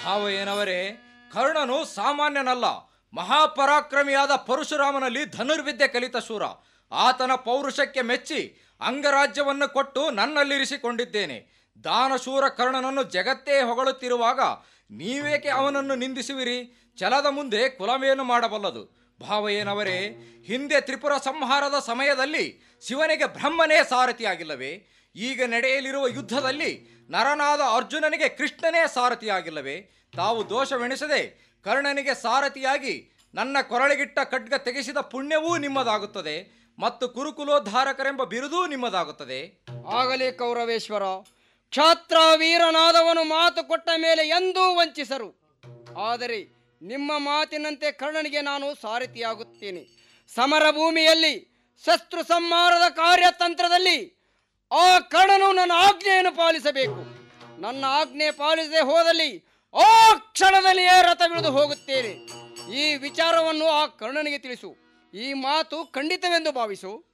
ಭಾವಯ್ಯನವರೇ ಕರ್ಣನು ಸಾಮಾನ್ಯನಲ್ಲ ಮಹಾಪರಾಕ್ರಮಿಯಾದ ಪರಶುರಾಮನಲ್ಲಿ ಧನುರ್ವಿದ್ಯೆ ಕಲಿತ ಶೂರ ಆತನ ಪೌರುಷಕ್ಕೆ ಮೆಚ್ಚಿ ಅಂಗರಾಜ್ಯವನ್ನು ಕೊಟ್ಟು ನನ್ನಲ್ಲಿರಿಸಿಕೊಂಡಿದ್ದೇನೆ ದಾನಶೂರ ಕರ್ಣನನ್ನು ಜಗತ್ತೇ ಹೊಗಳುತ್ತಿರುವಾಗ ನೀವೇಕೆ ಅವನನ್ನು ನಿಂದಿಸುವಿರಿ ಛಲದ ಮುಂದೆ ಕುಲವೇನು ಮಾಡಬಲ್ಲದು ಭಾವಯ್ಯನವರೇ ಹಿಂದೆ ತ್ರಿಪುರ ಸಂಹಾರದ ಸಮಯದಲ್ಲಿ ಶಿವನಿಗೆ ಬ್ರಹ್ಮನೇ ಸಾರಥಿಯಾಗಿಲ್ಲವೇ ಈಗ ನಡೆಯಲಿರುವ ಯುದ್ಧದಲ್ಲಿ ನರನಾದ ಅರ್ಜುನನಿಗೆ ಕೃಷ್ಣನೇ ಸಾರಥಿಯಾಗಿಲ್ಲವೇ ತಾವು ದೋಷವೆಣಿಸದೆ ಕರ್ಣನಿಗೆ ಸಾರಥಿಯಾಗಿ ನನ್ನ ಕೊರಳಿಗಿಟ್ಟ ಖಡ್ಗ ತೆಗೆಸಿದ ಪುಣ್ಯವೂ ನಿಮ್ಮದಾಗುತ್ತದೆ ಮತ್ತು ಕುರುಕುಲೋದ್ಧಾರಕರೆಂಬ ಬಿರುದೂ ನಿಮ್ಮದಾಗುತ್ತದೆ ಆಗಲಿ ಕೌರವೇಶ್ವರ ಕ್ಷಾತ್ರ ವೀರನಾದವನು ಮಾತು ಕೊಟ್ಟ ಮೇಲೆ ಎಂದೂ ವಂಚಿಸರು ಆದರೆ ನಿಮ್ಮ ಮಾತಿನಂತೆ ಕರ್ಣನಿಗೆ ನಾನು ಸಾರಥಿಯಾಗುತ್ತೇನೆ ಸಮರ ಭೂಮಿಯಲ್ಲಿ ಶಸ್ತ್ರು ಸಂಹಾರದ ಕಾರ್ಯತಂತ್ರದಲ್ಲಿ ಆ ಕರ್ಣನು ನನ್ನ ಆಜ್ಞೆಯನ್ನು ಪಾಲಿಸಬೇಕು ನನ್ನ ಆಜ್ಞೆ ಪಾಲಿಸದೆ ಹೋದಲ್ಲಿ ಆ ಕ್ಷಣದಲ್ಲಿಯೇ ರಥವಿಳಿದು ಹೋಗುತ್ತೇನೆ ಈ ವಿಚಾರವನ್ನು ಆ ಕರ್ಣನಿಗೆ ತಿಳಿಸು ಈ ಮಾತು ಖಂಡಿತವೆಂದು ಭಾವಿಸು